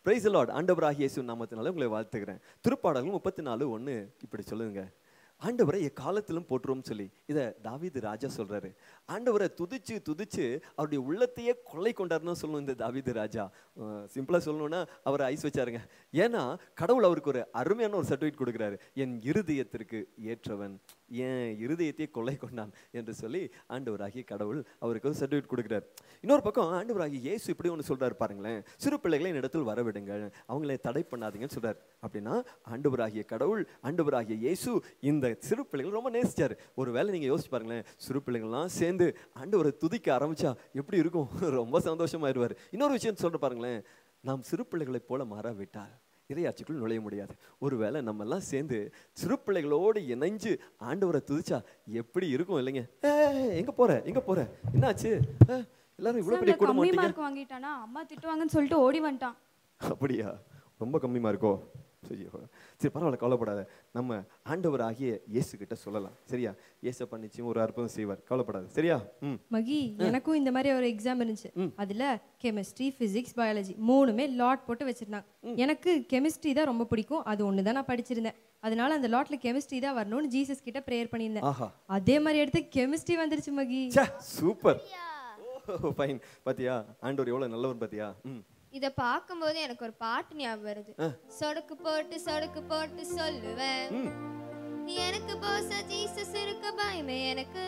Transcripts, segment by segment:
Price Lord ஆண்டவராகிய இயேசு நாமத்தினால உங்களை வாழ்த்துக்கிறேன் திருப்பாடல்கள் முப்பத்தி நாலு ஒன்று இப்படி சொல்லுங்க ஆண்டவரை எக்காலத்திலும் போற்றுவோம் சொல்லி இதை தாவீது ராஜா சொல்றாரு ஆண்டவரை துதிச்சு துதிச்சு அவருடைய உள்ளத்தையே கொள்ளை கொண்டாருன்னு சொல்லணும் இந்த தாவீது ராஜா சிம்பிளா சொல்லணும்னா அவர் ஐஸ் வச்சாருங்க ஏன்னா கடவுள் அவருக்கு ஒரு அருமையான ஒரு சர்டிஃபிகேட் கொடுக்குறாரு என் இருதயத்திற்கு ஏற்றவன் என் இருதயத்தையே கொள்ளை கொண்டான் என்று சொல்லி ஆண்டவராகிய கடவுள் அவருக்கு ஒரு சர்டிஃபிகேட் கொடுக்குறாரு இன்னொரு பக்கம் ஆண்டவராகிய இயேசு இப்படி ஒன்று சொல்றாரு பாருங்களேன் சிறு பிள்ளைகளை இடத்தில் வரவிடுங்கள் அவங்களை தடை பண்ணாதீங்கன்னு சொல்றாரு அப்படின்னா ஆண்டவராகிய கடவுள் ஆண்டவராகிய இயேசு இந்த சிறு பிள்ளைகள் ரொம்ப நேசிச்சாரு ஒருவேளை நீங்க யோசிச்சு பாருங்களேன் சிறு பிள்ளைங்கள்லாம் சேர்ந்து ஆண்டவரை துதிக்க ஆரம்பிச்சா எப்படி இருக்கும் ரொம்ப சந்தோஷமாயிருவார் இன்னொரு விஷயம் சொல்ற பாருங்களேன் நாம் சிறு பிள்ளைகளைப் போல மாறாவிட்டால் இறையாட்சிக்குள் நுழைய முடியாது ஒருவேளை நம்ம எல்லாம் சேர்ந்து சிறு பிள்ளைகளோடு இணைஞ்சு ஆண்டவரை துதிச்சா எப்படி இருக்கும் இல்லைங்க ஏய், எங்க போற எங்க போற என்னாச்சு ஏ, எல்லாரும் இவ்வளவு பெரிய எக்ஸாம்ல குடும்பம் கம்மி வந்துட்டீங்க மார்க் வாங்கிட்டானா அம்மா திட்டுவாங்கன்னு சொல்லிட்டு ஓடி வந்துட்டான் அப்படியா ரொம்ப கம்மிமா இருக்கோ ஐயோ சரி பரவாயில்ல கவலைப்படாத நம்ம ஆண்டவர் ஆகிய இயேசு கிட்ட சொல்லலாம் சரியா இயேசப்பா நிச்சயம் ஒரு அற்புதம் செய்வார் கவலைப்படாத சரியா ம் மகி எனக்கும் இந்த மாதிரி ஒரு எக்ஸாம் இருந்துச்சு அதுல கெமிஸ்ட்ரி பிசிக்ஸ் பயாலஜி மூணுமே லாட் போட்டு வச்சிருந்தாங்க எனக்கு கெமிஸ்ட்ரி தான் ரொம்ப பிடிக்கும் அது ஒன்று தான் நான் படிச்சிருந்தேன் அதனால அந்த லாட்ல கெமிஸ்ட்ரி தான் வரணும்னு ஜீசஸ் கிட்ட ப்ரேயர் பண்ணியிருந்தேன் ஆஹா அதே மாதிரி எடுத்து கெமிஸ்ட்ரி வந்துருச்சு மகி ச்சே சூப்பர் ஓ ஃபைன் பாத்தியா ஆண்டவர் எவ்வளவு நல்லவர் பாத்தியா ம் இத பார்க்கும்போது எனக்கு ஒரு பாட்டு ஞாபகம் வருது சொடக்கு போட்டு சொடக்கு போட்டு சொல்லுவேன் எனக்கு போச ஜீசஸ் இருக்க பயமே எனக்கு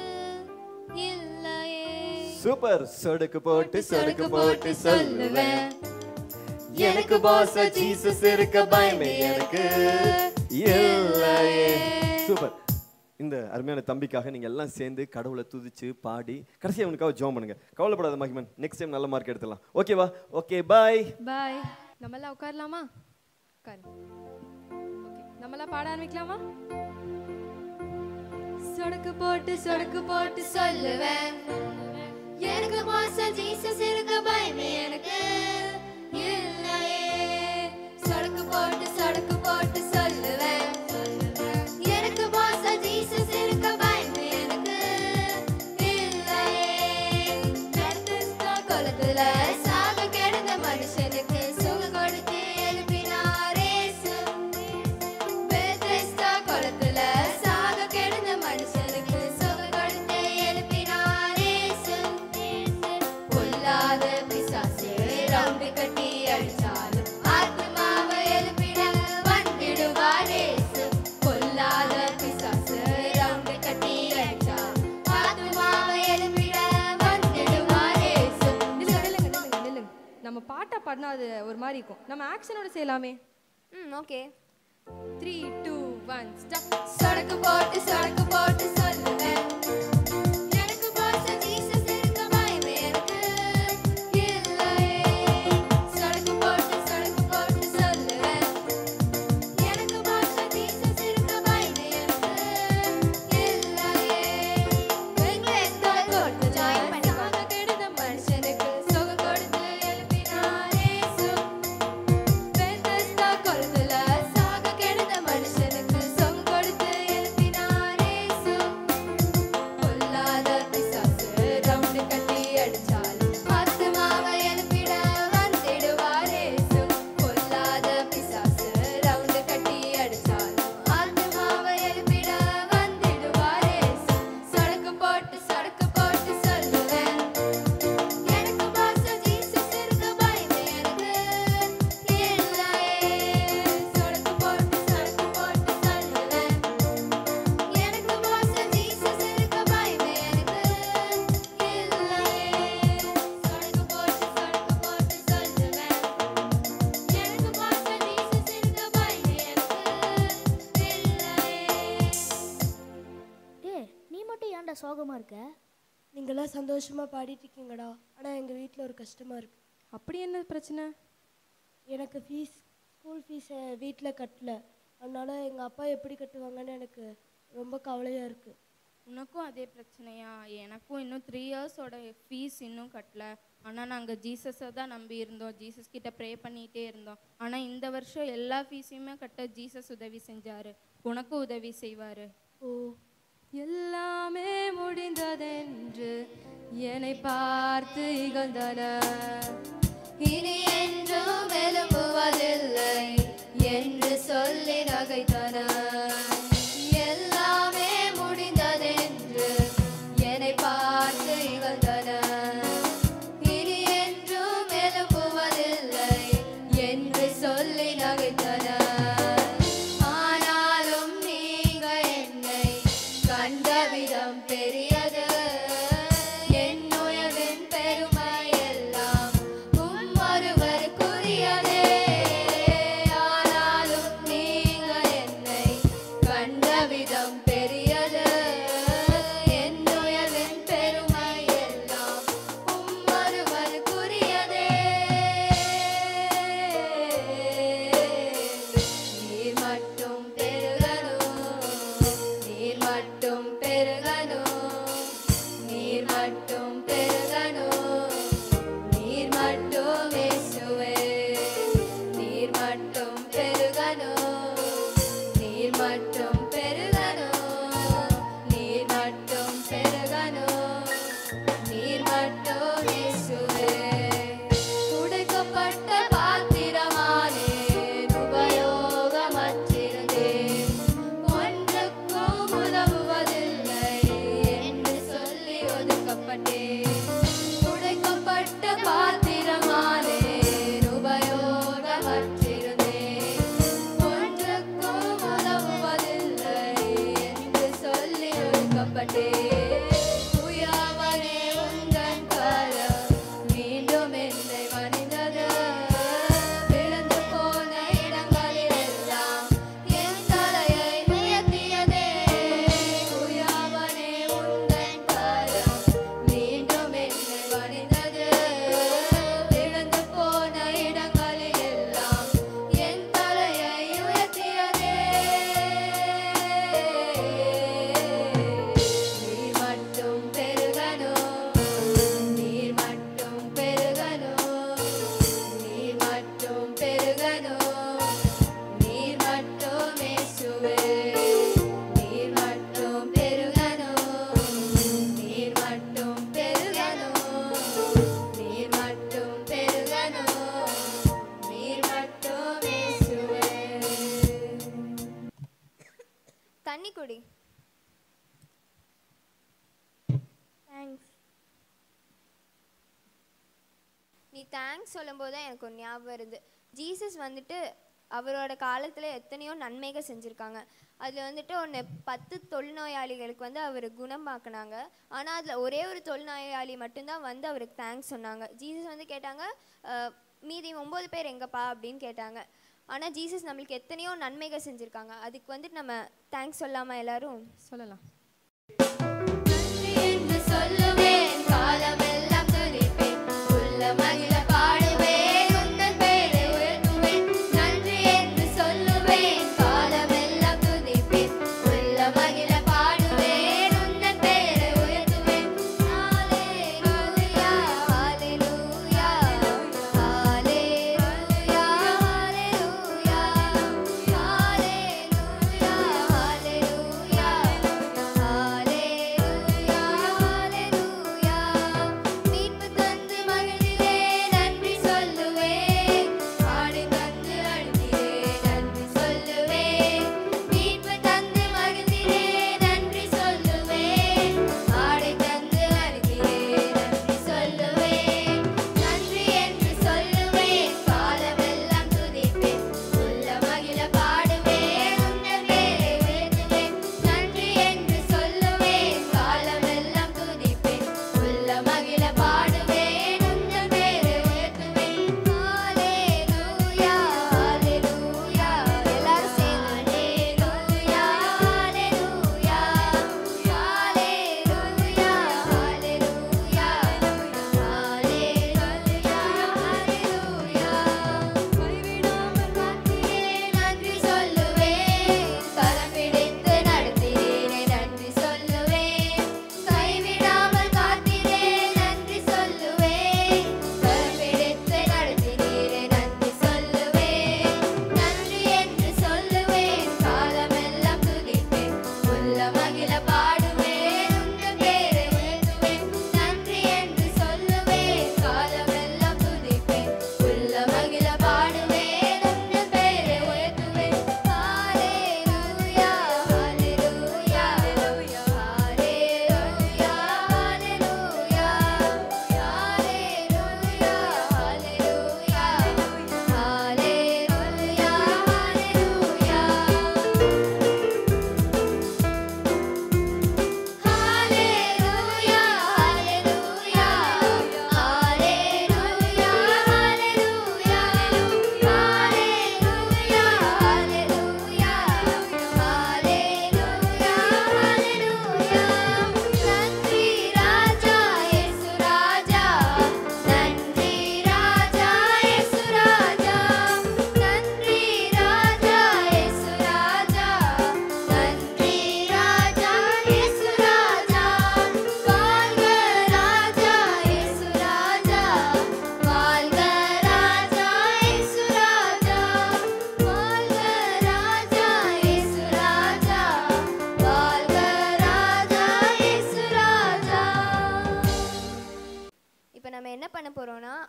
இல்லையே சூப்பர் சொடுக்கு போட்டு சொடுக்கு போட்டு சொல்லுவேன் எனக்கு பாச ஜீசஸ் இருக்க பயமே எனக்கு இல்லையே சூப்பர் இந்த அருமையான தம்பிக்காக நீங்க எல்லாம் சேர்ந்து கடவுளை துதிச்சு பாடி கடைசியா அவனுக்காக ஜோம் பண்ணுங்க கவலைப்படாத மகிமன் நெக்ஸ்ட் டைம் நல்ல மார்க் எடுத்துடலாம் ஓகேவா ஓகே பாய் பாய் நம்மளாம் உட்காரலாமா உட்காரு ஓகே நம்மளாம் பாட ஆரம்பிக்கலாமா சொடக்கு போட்டு சொடக்கு போட்டு சொல்லுவேன் எனக்கு போச ஜீசஸ் இருக்க பயமே எனக்கு இல்லையே சொடக்கு போட்டு சொடக்கு போட்டு சொல்லுவேன் எனக்கு போச ஜீசஸ் இருக்க பயமே எனக்கு இல்லையே பெத்தஸ்தா குளத்துல சாக கிடந்த மனுஷனுக்கு சுகம் கொடுத்து எழுப்பினார் இயேசு. பெத்தஸ்தா குளத்துல சாக கிடந்த மனுஷனுக்கு சுகம் கொடுத்து எழுப்பினார் இயேசு. பொல்லாத பிசாசு ரவுண்டு கட்டி அடிச்சாலும் ஆத்மாவை எழுப்பிட வந்திடுவார் இயேசு. பொல்லாத பிசாசு ரவுண்டு கட்டி அடிச்சாலும் ஆத்மாவை எழுப்பிட வந்திடுவார் இயேசு. நில்லுங்க நில்லுங்க நில்லுங்க நில்லுங்க நம்ம பாட்டா பாடினா அது ஒரு மாதிரி இருக்கும் நம்ம ஆக்ஷனோட செய்யலாமே ம் okay three two one stop சொடக்கு போட்டு சொடக்கு போட்டு சொல்லுவேன் எனக்கு பாச ஜீசஸ் இருக்க பயமே எனக்கு இல்லையே சொடக்கு போட்டு சொடக்கு போட்டு சொல்லுவேன் எனக்கு பாச ஜீசஸ் இருக்க பயமே எனக்கு இல்லையே எங்களை கோட்டு ஜாயின் பண்ணி வாங்க கெடுத மனுஷனுக்கு சுகம் கொடுத்து எழுப்பினார் இயேசு பெத்தஸ்தா குளத்துல சாக கெடுத மனுஷனுக்கு சொம் கொடுத்து எழுப்பினார் இயேசு. பொல்லாத பிசாசு ரவுண்டு கட்டி அடிச்சாலும் ஆத்துமாவை எழுப்பிட வந்திடுவார் இயேசு. பொல்லாத பிசாசு ரவுண்டு கட்டி அடிச்சாலும் ஆத்துமாவை எழுப்பிட வந்திடுவார் இயேசு. சொடக்கு போட்டு சொடக்கு போட்டு சொல்லுவேன் எனக்கு பாச ஜீசஸ் இருக்க பயமே எனக்கு இல்லையே சொடக்கு போட்டு சொடக்கு போட்டு சொல்லுவேன் எனக்கு பாச ஜீசஸ் இருக்க பயமே எனக்கு இல்லையே சொடக்கு போட்டு சொடக்கு போட்டு சொல்லுவேன் எனக்கு பாச ஜீசஸ் இருக்க பயமே எனக்கு இல்லையே டேய் நீ மட்டும் ஏன்டா சோகமா இருக்க நீங்களாம் சந்தோஷமா பாடிட்டு இருக்கீங்கடா ஆனா எங்க வீட்ல ஒரு கஷ்டமா இருக்கு அப்படி என்ன பிரச்சனை எனக்கு ஃபீஸ் ஸ்கூல் ஃபீஸை வீட்டில் கட்டல அதனால எங்க அப்பா எப்படி கட்டுவாங்கன்னு எனக்கு ரொம்ப கவலையா இருக்கு உனக்கும் அதே பிரச்சனையா எனக்கும் இன்னும் த்ரீ இயர்ஸோட ஃபீஸ் இன்னும் கட்டல ஆனால் நாங்கள் ஜீசஸை தான் நம்பி இருந்தோம் ஜீசஸ் கிட்ட ப்ரே பண்ணிகிட்டே இருந்தோம் ஆனால் இந்த வருஷம் எல்லா ஃபீஸையுமே கட்ட ஜீசஸ் உதவி செஞ்சாரு உனக்கும் உதவி செய்வார் ஓ எல்லாமே முடிந்ததென்று என்னை பார்த்து இகழ்ந்தனர் இனி என்றும் எழும்புவது சொல்லி நகைத்தனர் எல்லாமே முடிந்ததென்று என்னை பார்த்து இகழ்ந்தனர் இனி என்றும் எழும்புவதில்லை என்று சொல்லி நகைத்தனர் ஆனாலும் நீங்க என்னை கண்ட விதம் பெரியது என் உயர்வின் பெருமை எல்லாம் உம் ஒருவருக்குரியதே ஆனாலும் நீங்க என்னை கண்ட விதம் பெரியது என் உயர்வின் பெருமை எல்லாம் உம் ஒருவருக்குரியதே நீர் மட்டும் பெருகணும் நீர் மட்டும் பெருகணும் நீர் மட்டும் பெருகணும் நீர் மட்டும் இயேசுவே நீர் மட்டும் பெருகணும் நீர் மட்டும் பெருகணும் நீர் மட்டும் பெருகணும் நீர் மட்டும் இயேசுவே உடைக்கப்பட்ட பாத்திரமானே உபயோகமற்றிருந்தேன் ஒன்றுக்கும் உதவுவதில்லை என்று சொல்லி ஒதுக்கப்பட்டேன் உடைக்கப்பட்ட பாத்திரமானே உபயோகமற்றிருந்தேன் ஒன்றுக்கும் உதவுவதில்லை என்று சொல்லி ஒதுக்கப்பட்டேன் உயாவனே உந்தன் கரம் மீண்டும் என்னை மனிதது விழுந்து போன இடங்களிலெல்லாம் என் தலையை உயர்த்தியதே உயாவனே உந்தன் கரம் மீண்டும் என்னை மனிதது விழுந்து போன இடங்களிலெல்லாம் என் தலையை உயர்த்தியதே நீர் மட்டும் பெருகணும் நீர் மட்டும் பெருகணும் நீர் மட்டும் பெருகணும் நீர் மட்டும் இயேசுவே நீர் மட்டும் பெருகணும் நீர் மட்டும் பெருகணும் நீர் மட்டும் பெருகணும் நீர் மட்டும் இயேசுவே தண்ணி குடி தேங்க்ஸ் நீ தேங்க்ஸ் சொல்லும்போது தான் எனக்கு ஒரு ஞாபகம் வருது ஜீசஸ் வந்துட்டு அவரோட காலத்தில் எத்தனையோ நன்மைகள் செஞ்சுருக்காங்க அதில் வந்துட்டு ஒன்று பத்து தொழுநோயாளிகளுக்கு வந்து அவர் குணமாக்குனாங்க ஆனால் அதில் ஒரே ஒரு தொழுநோயாளி மட்டும்தான் வந்து அவருக்கு தேங்க்ஸ் சொன்னாங்க ஜீசஸ் வந்து கேட்டாங்க "அஹ், மீதி ஒம்பது பேர் எங்கப்பா அப்படின்னு கேட்டாங்க ஆனால் ஜீசஸ் நம்மளுக்கு எத்தனையோ நன்மைகள் செஞ்சுருக்காங்க அதுக்கு வந்துட்டு நம்ம தேங்க்ஸ் சொல்லாமல் எல்லாரும் சொல்லலாம் நன்றி என்று சொல்லுவேன் காலமெல்லாம் துதிப்பேன் உள்ள மகிழ பாடுவேன் உந்தன் பெயரை உயர்த்துவேன் நன்றி என்று சொல்லுவேன் காலமெல்லாம் துதிப்பேன் உள்ள மகிழ பாடுவேன் உந்தன் பெயரை உயர்த்துவேன் ஹalleluya ஹalleluya ஹalleluya ஹalleluya ஹalleluya ஹalleluya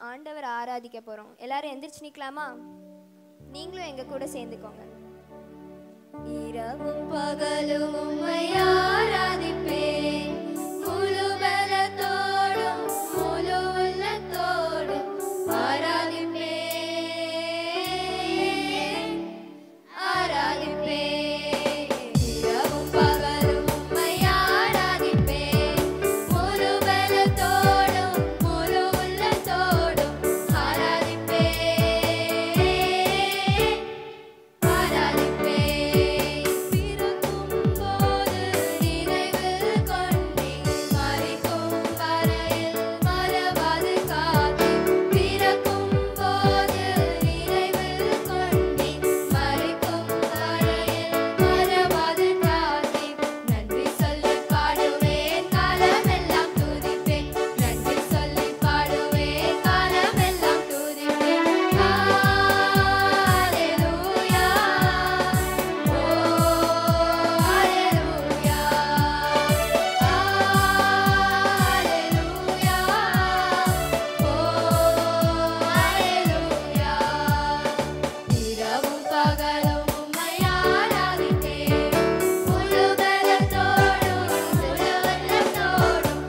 ஆண்டவர் ஆராதிக்க போறோம் எல்லாரும் எந்திரிச்சு நிக்கலாமா நீங்களும் எங்க கூட சேர்ந்துக்கோங்க இரவும் பகலும் உம்மை ஆராதிப்பேன் முழு பலத்தோடும் முழு உள்ளத்தோடும் ஆராதிப்பேன் ஆராதிப்பேன் இரவும் பகலும் உம்மை ஆராதிப்பேன் முழு பலத்தோடும் முழு உள்ளத்தோடும் ஆராதிப்பேன் ஆராதிப்பேன் பிறக்கும் போது நினைவில் கொண்டேன் மறிக்கும் வரையில் மறவாது காத்தேன் பிறக்கும் போது நினைவில் கொண்டேன் மறிக்கும் வரையில் மறவாது காத்தேன் நன்றி சொல்லி பாடுவேன் காலமெல்லாம் துதிப்பேன் நன்றி சொல்லி பாடுவேன் காலமெல்லாம் துதிப்பேன் ஹalleluya ஓ ஹalleluya ஹalleluya ஓ ஹalleluya இரவும் பகலும் உம்மை ஆராதித்தேன் முழு பலத்தோடும் முழு உள்ளத்தோடும்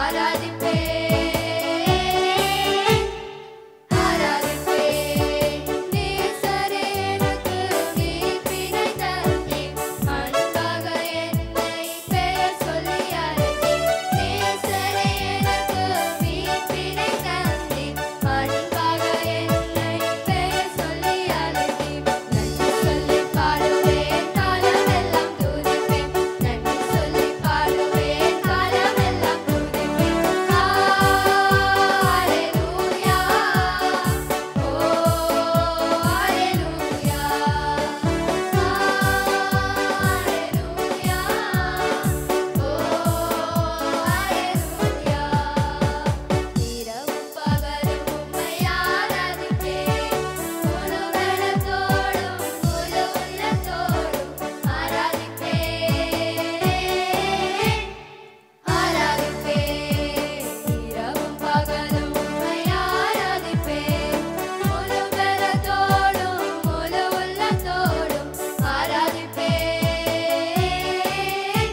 ஆராதிப்பேன் ஆராதிப்பேன் நேசரே எனக்கு மீட்பினை தந்தீர் அன்பாக என்னை பெயர் சொல்லி அழைத்தீர் நேசரே எனக்கு மீட்பினை தந்தீர் அன்பாக என்னை பெயர் சொல்லி அழைத்தீர் நன்றி சொல்லி பாடுவேன் காலமெல்லாம் துதிப்பேன் நன்றி சொல்லி பாடுவேன் காலமெல்லாம் துதிப்பேன் ஹalleluya ஓ ஹalleluya ஹalleluya ஓ ஹalleluya இரவும் பகலும் உம்மை ஆராதிப்பேன் முழு பலத்தோடும் முழு உள்ளத்தோடும் ஆராதிப்பேன் ஆராதிப்பேன் இரவும் பகலும் உம்மை ஆராதிப்பேன் முழு பலத்தோடும் முழு உள்ளத்தோடும் ஆராதிப்பேன்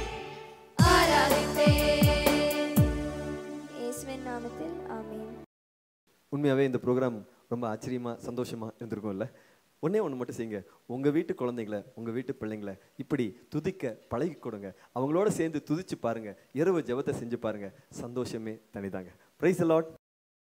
ஆராதிப்பேன் இயேசுவின் நாமத்தில் ஆமென் உண்மையாகவே இந்த ப்ரோக்ராம் ரொம்ப ஆச்சரியமா சந்தோஷமா இருந்திருக்கும்ல ஒண்ணே ஒன்று மட்டும் செய்யுங்க உங்க வீட்டு குழந்தைங்கள உங்க வீட்டு பிள்ளைங்கள இப்படி துதிக்க பழகி கொடுங்க அவங்களோட சேர்ந்து துதிச்சு பாருங்க இரவு ஜெபத்தை செஞ்சு பாருங்க சந்தோஷமே தனிதாங்க பிரைஸ் லாட்